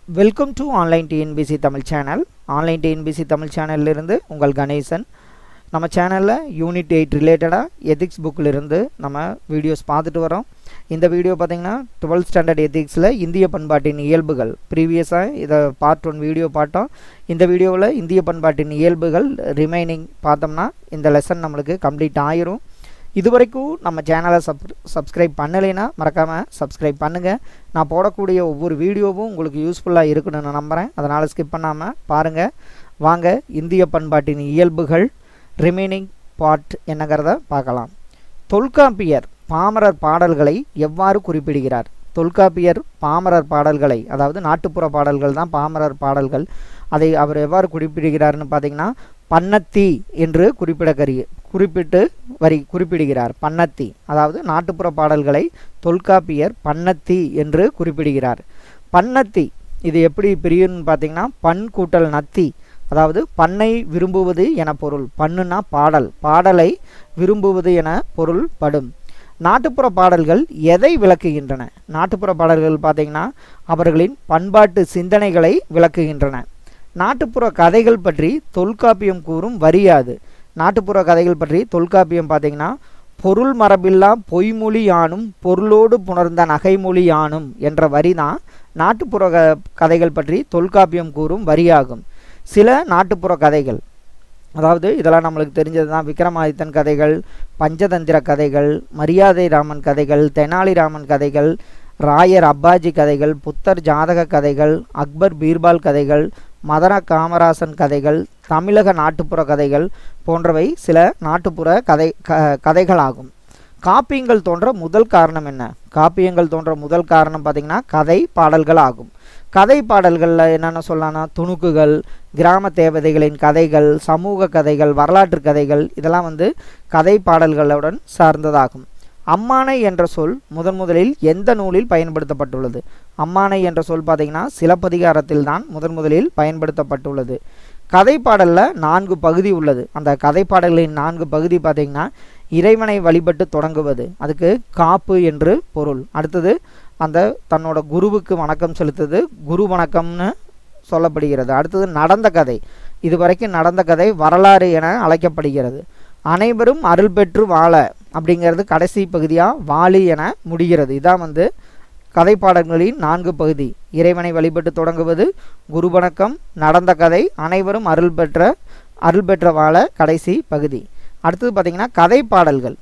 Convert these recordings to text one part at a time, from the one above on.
welcome to online TNPSC Tamil channel online TNPSC Tamil சேனல்லிருந்து உங்கள் கணேசன் நம்ம சேனலில் யூனிட் எயிட் ரிலேட்டடாக எதிக்ஸ் புக்கிலிருந்து நம்ம வீடியோஸ் பார்த்துட்டு வரோம் இந்த வீடியோ பார்த்திங்கன்னா டுவெல்த் ஸ்டாண்டர்ட் எதிக்ஸில் இந்திய பண்பாட்டின் இயல்புகள் ப்ரீவியஸாக இதை பார்ட் ஒன் வீடியோ பார்த்தோம் இந்த வீடியோவில் இந்திய பண்பாட்டின் இயல்புகள் ரிமைனிங் பார்த்தோம்னா இந்த லெசன் நம்மளுக்கு கம்ப்ளீட் ஆயிரும் இது வரைக்கும் நம்ம சேனலை சப் சப்ஸ்கிரைப் பண்ணலைன்னா மறக்காமல் சப்ஸ்கிரைப் பண்ணுங்கள் நான் போடக்கூடிய ஒவ்வொரு வீடியோவும் உங்களுக்கு யூஸ்ஃபுல்லாக இருக்குன்னு நான் நம்புகிறேன் அதனால் ஸ்கிப் பண்ணாமல் பாருங்கள் வாங்க இந்திய பண்பாட்டின் இயல்புகள் ரிமைனிங் பார்ட் என்னங்கிறத பார்க்கலாம் தொல்காப்பியர் பாமரர் பாடல்களை எவ்வாறு குறிப்பிடுகிறார் தொல்காப்பியர் பாமரர் பாடல்களை அதாவது நாட்டுப்புற பாடல்கள் தான் பாமரர் பாடல்கள் அதை அவர் எவ்வாறு குறிப்பிடுகிறார்னு பார்த்தீங்கன்னா பன்னத்தி என்று குறிப்பிடக்கரிய குறிப்பிட்டு வரி குறிப்பிடுகிறார் பன்னத்தி அதாவது நாட்டுப்புற பாடல்களை தொல்காப்பியர் பன்னத்தி என்று குறிப்பிடுகிறார் பன்னத்தி இது எப்படி பிரியும்னு பார்த்தீங்கன்னா பண் கூட்டல் நத்தி அதாவது பண்ணை விரும்புவது என பொருள் பண்ணுனா பாடல் பாடலை விரும்புவது என பொருள் படும் நாட்டுப்புற பாடல்கள் எதை விளக்குகின்றன நாட்டுப்புற பாடல்கள் பார்த்தீங்கன்னா அவர்களின் பண்பாட்டு சிந்தனைகளை விளக்குகின்றன நாட்டுப்புற கதைகள் பற்றி தொல்காப்பியம் கூறும் வரியாது நாட்டுப்புற கதைகள் பற்றி தொல்காப்பியம் பார்த்தீங்கன்னா பொருள் மரபில்லா பொய்மொழி யானும் பொருளோடு புணர்ந்த நகைமொழி யானும் என்ற வரி தான் நாட்டுப்புற க கதைகள் பற்றி தொல்காப்பியம் கூறும் வரியாகும் சில நாட்டுப்புற கதைகள் அதாவது இதெல்லாம் நம்மளுக்கு தெரிஞ்சது தான் விக்ரமாதித்தன் கதைகள் பஞ்சதந்திர கதைகள் மரியாதை ராமன் கதைகள் தெனாலிராமன் கதைகள் ராயர் அப்பாஜி கதைகள் புத்தர் ஜாதக கதைகள் அக்பர் பீர்பால் கதைகள் மதன காமராசன் கதைகள் தமிழக நாட்டுப்புற கதைகள் போன்றவை சில நாட்டுப்புற கதை க கதைகளாகும் காப்பியங்கள் தோன்ற முதல் காரணம் என்ன காப்பியங்கள் தோன்ற முதல் காரணம் பார்த்திங்கன்னா கதை பாடல்கள் ஆகும் கதை பாடல்களில் என்னென்ன சொல்லலாம்னா துணுக்குகள் கிராம தேவதைகளின் கதைகள் சமூக கதைகள் வரலாற்று கதைகள் இதெல்லாம் வந்து கதை பாடல்களுடன் சார்ந்ததாகும் அம்மானை என்ற சொல் முதன் முதலில் எந்த நூலில் பயன்படுத்தப்பட்டுள்ளது அம்மானை என்ற சொல் பார்த்தீங்கன்னா சிலப்பதிகாரத்தில் தான் முதன் முதலில் பயன்படுத்தப்பட்டுள்ளது கதை பாடலில் நான்கு பகுதி உள்ளது அந்த கதை பாடல்களின் நான்கு பகுதி பார்த்திங்கன்னா இறைவனை வழிபட்டு தொடங்குவது அதுக்கு காப்பு என்று பொருள் அடுத்தது அந்த தன்னோட குருவுக்கு வணக்கம் செலுத்துது குரு வணக்கம்னு சொல்லப்படுகிறது அடுத்தது நடந்த கதை இது வரைக்கும் நடந்த கதை வரலாறு என அழைக்கப்படுகிறது அனைவரும் அருள் பெற்று வாழ அப்படிங்கிறது கடைசி பகுதியாக வாலி என முடிகிறது இதான் வந்து கதை பாடல்களின் நான்கு பகுதி இறைவனை வழிபட்டு தொடங்குவது குரு வணக்கம் நடந்த கதை அனைவரும் அருள் பெற்ற அருள் பெற்ற வாழ கடைசி பகுதி அடுத்தது பார்த்திங்கன்னா கதை பாடல்கள்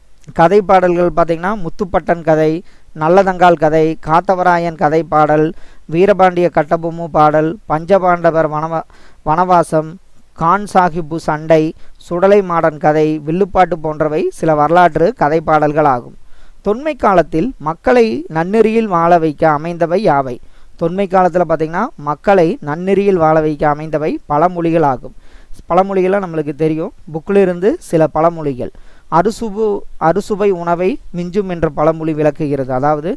கதை பாடல்கள் பார்த்திங்கன்னா முத்துப்பட்டன் கதை நல்லதங்கால் கதை காத்தவராயன் கதை பாடல் வீரபாண்டிய கட்டபொம்மு பாடல் பஞ்சபாண்டவர் வனவா வனவாசம் கான் சாஹிப்பு சண்டை சுடலை மாடன் கதை வில்லுப்பாட்டு போன்றவை சில வரலாற்று கதை பாடல்கள் ஆகும் தொன்மை காலத்தில் மக்களை நன்னெறியில் வாழ வைக்க அமைந்தவை யாவை தொன்மை காலத்தில் பார்த்திங்கன்னா மக்களை நன்னெறியில் வாழ வைக்க அமைந்தவை பழமொழிகள் ஆகும் பழமொழிகளாக நம்மளுக்கு தெரியும் புக்கில் இருந்து சில பழமொழிகள் அறுசுபு அறுசுவை உணவை மிஞ்சும் என்ற பழமொழி விளக்குகிறது அதாவது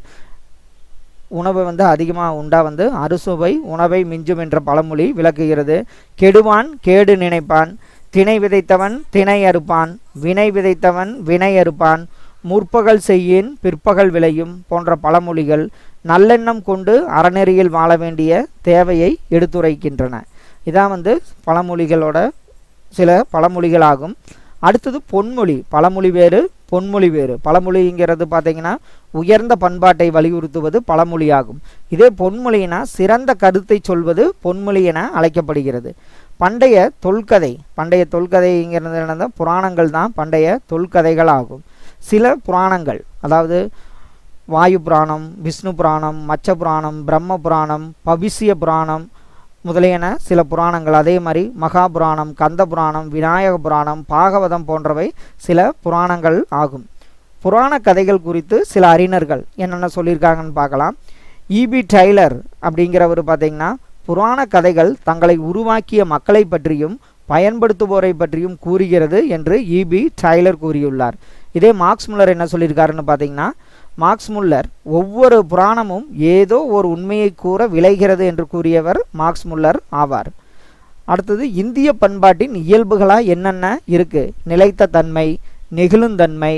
உணவை வந்து அதிகமாக உண்டா வந்து அறுசுவை உணவை மிஞ்சும் என்ற பழமொழி விளக்குகிறது கெடுவான் கேடு நினைப்பான் திணை விதைத்தவன் திணை அறுப்பான் வினை விதைத்தவன் வினை அறுப்பான் முற்பகல் செய்யின் பிற்பகல் விளையும் போன்ற பழமொழிகள் நல்லெண்ணம் கொண்டு அறநெறியில் வாழ வேண்டிய தேவையை எடுத்துரைக்கின்றன இதான் வந்து பழமொழிகளோட சில பழமொழிகளாகும் அடுத்தது பொன்மொழி பழமொழி வேறு பொன்மொழி வேறு பழமொழிங்கிறது பார்த்தீங்கன்னா உயர்ந்த பண்பாட்டை வலியுறுத்துவது பழமொழியாகும் இதே பொன்மொழினா சிறந்த கருத்தை சொல்வது பொன்மொழி என அழைக்கப்படுகிறது பண்டைய தொல்கதை பண்டைய தொல்கதைங்கிறது என்னது புராணங்கள் தான் பண்டைய தொல்கதைகள் ஆகும் சில புராணங்கள் அதாவது வாயு புராணம் விஷ்ணு புராணம் மச்ச புராணம் பிரம்ம புராணம் பவிசிய புராணம் முதலியன சில புராணங்கள் அதே மாதிரி மகாபுராணம் கந்த புராணம் விநாயக புராணம் பாகவதம் போன்றவை சில புராணங்கள் ஆகும் புராண கதைகள் குறித்து சில அறிஞர்கள் என்னென்ன சொல்லியிருக்காங்கன்னு பார்க்கலாம் இபி டைலர் அப்படிங்கிறவர் பார்த்தீங்கன்னா புராண கதைகள் தங்களை உருவாக்கிய மக்களை பற்றியும் பயன்படுத்துவோரை பற்றியும் கூறுகிறது என்று இபி டைலர் கூறியுள்ளார் இதே மார்க்ஸ் முல்லர் என்ன சொல்லியிருக்காருன்னு பார்த்தீங்கன்னா மார்க்ஸ் முல்லர் ஒவ்வொரு புராணமும் ஏதோ ஒரு உண்மையை கூற விளைகிறது என்று கூறியவர் மார்க்ஸ் முல்லர் ஆவார் அடுத்தது இந்திய பண்பாட்டின் இயல்புகளாக என்னென்ன இருக்குது நிலைத்த தன்மை நெகிழுந்தன்மை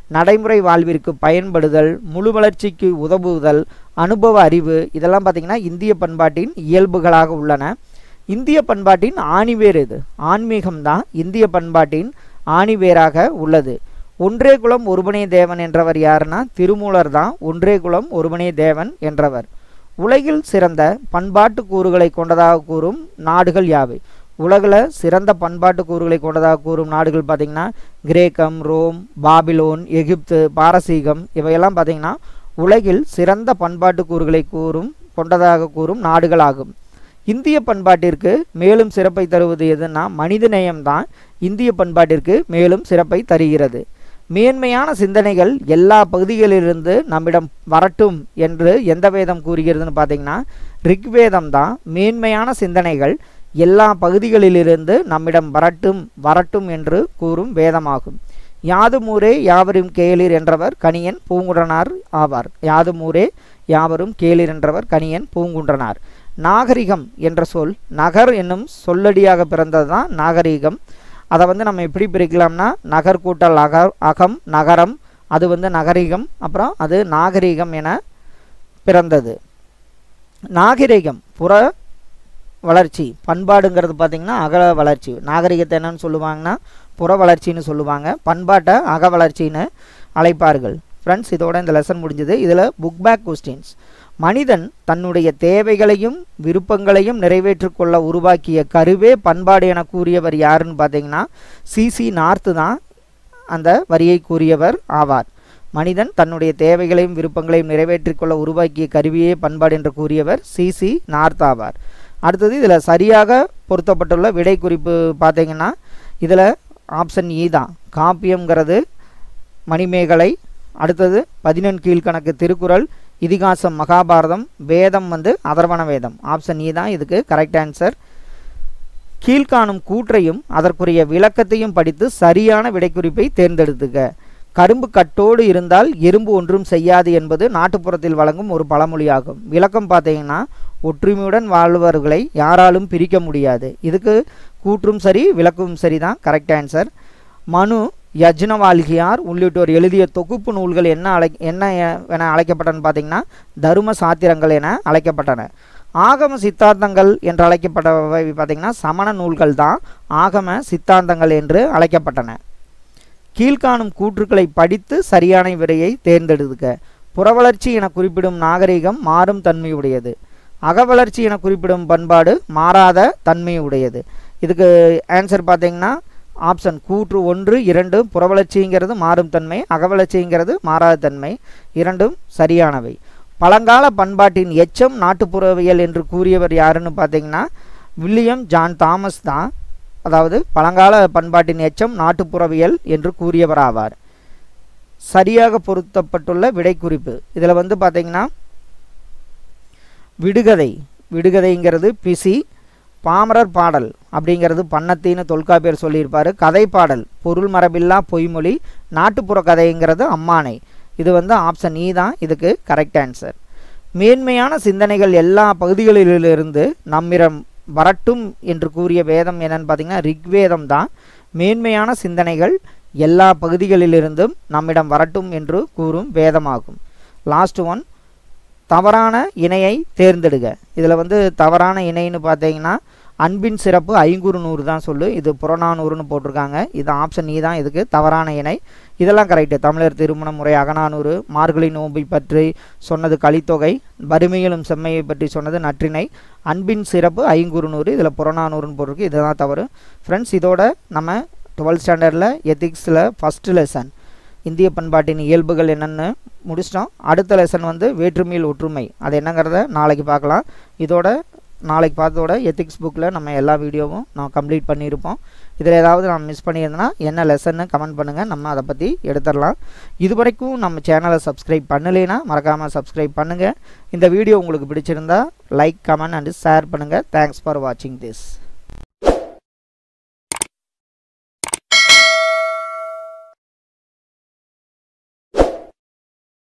நடைமுறை வாழ்விற்கு பயன்படுதல் முழு வளர்ச்சிக்கு உதவுதல் அனுபவ அறிவு இதெல்லாம் பார்த்திங்கன்னா இந்திய பண்பாட்டின் இயல்புகளாக உள்ளன இந்திய பண்பாட்டின் ஆணிவேர் இது ஆன்மீகம்தான் இந்திய பண்பாட்டின் ஆணிவேராக உள்ளது ஒன்றே குலம் ஒருவனே தேவன் என்றவர் யாருன்னா திருமூலர் தான் ஒன்றே குலம் ஒருவனே தேவன் என்றவர் உலகில் சிறந்த பண்பாட்டு கூறுகளை கொண்டதாக கூறும் நாடுகள் யாவை உலகில் சிறந்த பண்பாட்டு கூறுகளை கொண்டதாக கூறும் நாடுகள் பார்த்திங்கன்னா கிரேக்கம் ரோம் பாபிலோன் எகிப்து பாரசீகம் இவையெல்லாம் பார்த்திங்கன்னா உலகில் சிறந்த பண்பாட்டு கூறுகளை கூறும் கொண்டதாக கூறும் நாடுகளாகும் இந்திய பண்பாட்டிற்கு மேலும் சிறப்பை தருவது எதுன்னா மனிதநேயம்தான் இந்திய பண்பாட்டிற்கு மேலும் சிறப்பை தருகிறது மேன்மையான சிந்தனைகள் எல்லா பகுதிகளிலிருந்து நம்மிடம் வரட்டும் என்று எந்த வேதம் கூறுகிறதுன்னு பார்த்தீங்கன்னா ரிக்வேதம் தான் மேன்மையான சிந்தனைகள் எல்லா பகுதிகளிலிருந்து நம்மிடம் வரட்டும் வரட்டும் என்று கூறும் வேதமாகும் யாதுமூரே யாவரும் கேளிர் என்றவர் கணியன் பூங்குன்றனார் ஆவார் யாதுமூரே யாவரும் கேளிர் என்றவர் கணியன் பூங்குன்றனார் நாகரிகம் என்ற சொல் நகர் என்னும் சொல்லடியாக பிறந்தது தான் நாகரிகம் அதை வந்து நம்ம எப்படி பிரிக்கலாம்னா நகர் கூட்டல் அகர் அகம் நகரம் அது வந்து நகரிகம் அப்புறம் அது நாகரிகம் என பிறந்தது நாகரிகம் புற வளர்ச்சி பண்பாடுங்கிறது பார்த்திங்கன்னா அக வளர்ச்சி நாகரிகத்தை என்னன்னு சொல்லுவாங்கன்னா புற வளர்ச்சின்னு சொல்லுவாங்க பண்பாட்டை அக வளர்ச்சின்னு அழைப்பார்கள் ஃப்ரெண்ட்ஸ் இதோட இந்த லெசன் முடிஞ்சது இதில் புக் பேக் கொஸ்டின்ஸ் மனிதன் தன்னுடைய தேவைகளையும் விருப்பங்களையும் நிறைவேற்றிக் கொள்ள உருவாக்கிய கருவே பண்பாடு என கூறியவர் யாருன்னு பார்த்தீங்கன்னா சிசி நார்த்து தான் அந்த வரியை கூறியவர் ஆவார் மனிதன் தன்னுடைய தேவைகளையும் விருப்பங்களையும் நிறைவேற்றிக் கொள்ள உருவாக்கிய கருவியே பண்பாடு என்று கூறியவர் சிசி நார்த் ஆவார் அடுத்தது இதில் சரியாக பொருத்தப்பட்டுள்ள விடை குறிப்பு பார்த்தீங்கன்னா இதில் ஆப்ஷன் இ தான் காப்பியம்ங்கிறது மணிமேகலை அடுத்தது பதினெண் கீழ்கணக்கு திருக்குறள் இதிகாசம் மகாபாரதம் வேதம் வந்து அதர்வண வேதம் ஆப்ஷன் இ தான் இதுக்கு கரெக்ட் ஆன்சர் கீழ்காணும் கூற்றையும் அதற்குரிய விளக்கத்தையும் படித்து சரியான விடைக்குறிப்பை தேர்ந்தெடுத்துக்க கரும்பு கட்டோடு இருந்தால் எறும்பு ஒன்றும் செய்யாது என்பது நாட்டுப்புறத்தில் வழங்கும் ஒரு பழமொழியாகும் விளக்கம் பார்த்தீங்கன்னா ஒற்றுமையுடன் வாழ்பவர்களை யாராலும் பிரிக்க முடியாது இதுக்கு கூற்றும் சரி விளக்கும் சரி தான் கரெக்ட் ஆன்சர் மனு யஜ்னவால்கியார் உள்ளிட்டோர் எழுதிய தொகுப்பு நூல்கள் என்ன அழை என்ன என அழைக்கப்பட்டன பார்த்தீங்கன்னா தரும சாத்திரங்கள் என அழைக்கப்பட்டன ஆகம சித்தாந்தங்கள் என்று அழைக்கப்பட்டவை பார்த்திங்கன்னா சமண நூல்கள் தான் ஆகம சித்தாந்தங்கள் என்று அழைக்கப்பட்டன கீழ்காணும் கூற்றுக்களை படித்து சரியான விடையை தேர்ந்தெடுக்க புறவளர்ச்சி என குறிப்பிடும் நாகரிகம் மாறும் தன்மையுடையது அகவளர்ச்சி என குறிப்பிடும் பண்பாடு மாறாத தன்மையுடையது இதுக்கு ஆன்சர் பார்த்தீங்கன்னா ஆப்ஷன் கூற்று ஒன்று இரண்டு புறவளர்ச்சிங்கிறது மாறும் தன்மை அகவளர்ச்சிங்கிறது மாறாத தன்மை இரண்டும் சரியானவை பழங்கால பண்பாட்டின் எச்சம் நாட்டுப்புறவியல் என்று கூறியவர் யாருன்னு பார்த்தீங்கன்னா வில்லியம் ஜான் தாமஸ் தான் அதாவது பழங்கால பண்பாட்டின் எச்சம் நாட்டுப்புறவியல் என்று கூறியவராவார் சரியாக பொருத்தப்பட்டுள்ள விடைக்குறிப்பு இதில் வந்து பார்த்தீங்கன்னா விடுகதை விடுகதைங்கிறது பிசி பாமரர் பாடல் அப்படிங்கிறது பண்ணத்தின்னு தொல்காப்பியர் சொல்லியிருப்பார் கதை பாடல் பொருள் மரபில்லா பொய்மொழி நாட்டுப்புற கதைங்கிறது அம்மானை இது வந்து ஆப்ஷன் இ தான் இதுக்கு கரெக்ட் ஆன்சர் மேன்மையான சிந்தனைகள் எல்லா பகுதிகளிலிருந்து நம்மிடம் வரட்டும் என்று கூறிய வேதம் என்னன்னு பார்த்தீங்கன்னா ரிக்வேதம் தான் மேன்மையான சிந்தனைகள் எல்லா பகுதிகளிலிருந்தும் நம்மிடம் வரட்டும் என்று கூறும் வேதமாகும் லாஸ்ட் ஒன் தவறான இணையை தேர்ந்தெடுக இதில் வந்து தவறான இணைன்னு பார்த்தீங்கன்னா அன்பின் சிறப்பு ஐங்குறு நூறு தான் சொல்லு இது புறநானூறுன்னு போட்டிருக்காங்க இது ஆப்ஷன் இ தான் இதுக்கு தவறான இணை இதெல்லாம் கரெக்டு தமிழர் திருமண முறை அகநானூறு மார்கழி நோம்பை பற்றி சொன்னது கலித்தொகை வறுமையிலும் செம்மையை பற்றி சொன்னது நற்றிணை அன்பின் சிறப்பு ஐங்குறு நூறு இதில் புறநானூறுன்னு போட்டிருக்கு இதுதான் தவறு ஃப்ரெண்ட்ஸ் இதோட நம்ம டுவெல்த் ஸ்டாண்டர்டில் எத்திக்ஸில் ஃபஸ்ட்டு லெசன் இந்திய பண்பாட்டின் இயல்புகள் என்னென்னு முடிச்சிட்டோம் அடுத்த லெசன் வந்து வேற்றுமையில் ஒற்றுமை அது என்னங்கிறத நாளைக்கு பார்க்கலாம் இதோட நாளைக்கு பார்த்ததோட எத்திக்ஸ் புக்கில் நம்ம எல்லா வீடியோவும் நான் கம்ப்ளீட் பண்ணியிருப்போம் இதில் ஏதாவது நான் மிஸ் பண்ணியிருந்தேன்னா என்ன லெசன்னு கமெண்ட் பண்ணுங்கள் நம்ம அதை பற்றி எடுத்துடலாம் இது வரைக்கும் நம்ம சேனலை சப்ஸ்கிரைப் பண்ணலைன்னா மறக்காமல் சப்ஸ்கிரைப் பண்ணுங்கள் இந்த வீடியோ உங்களுக்கு பிடிச்சிருந்தா லைக் கமெண்ட் அண்டு ஷேர் பண்ணுங்கள் தேங்க்ஸ் ஃபார் வாட்சிங் திஸ்